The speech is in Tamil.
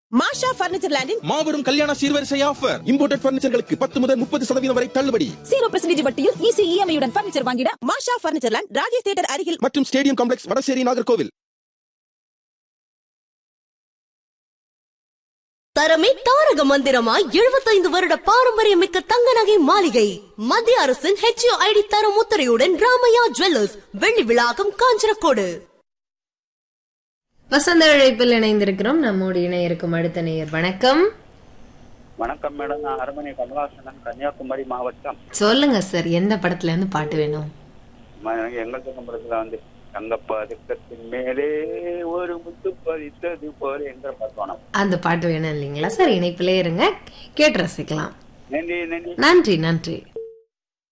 மாஷா பர்னிச்சர் லேண்டின் மாபெரும் கல்யாண சீர்வரிசை ஆஃபர் இம்போர்ட்டட் பர்னிச்சர்களுக்கு பத்து முதல் முப்பது சதவீதம் வரை தள்ளுபடி ஜீரோ பெர்சன்டேஜ் வட்டியில் ஈஸி இஎம்ஐ உடன் பர்னிச்சர் வாங்கிட Masha furniture land Rajesh theatre அருகில் மற்றும் ஸ்டேடியம் காம்ப்ளெக்ஸ் வடசேரி நாகர்கோவில் தரமே தாரக மந்திரமாய் எழுபத்தைந்து வருட பாரம்பரியமிக்க தங்க நகை மாளிகை மத்திய அரசின் ஹெச்ஓ ஐடி தரம் முத்திரையுடன் ராமையா ஜுவல்லர்ஸ் வெள்ளி விழாக்கம் காஞ்சனக்கோடு வசந்த அழைப்பில் இணைந்திருக்கிறோம் நம்மோடு இணைய இருக்கும் அடுத்த நேயர் வணக்கம் வணக்கம் மேடம் நான் அரண்மனை கமலாசனன் கன்னியாகுமரி மாவட்டம் சொல்லுங்க சார் எந்த படத்துல இருந்து பாட்டு வேணும் ம- எங்கள் சங்கம்பரத்துல வந்து தங்கப்பதக்கத்தின் மேலே ஒரு முத்து பதித்தது போல என்ற பத்தோணம் அந்த பாட்டு வேணும் இல்லைங்களா சார் இணைப்பிலே இருங்க கேட்டு ரசிக்கலாம் நன்றி நன்றி நன்றி நன்றி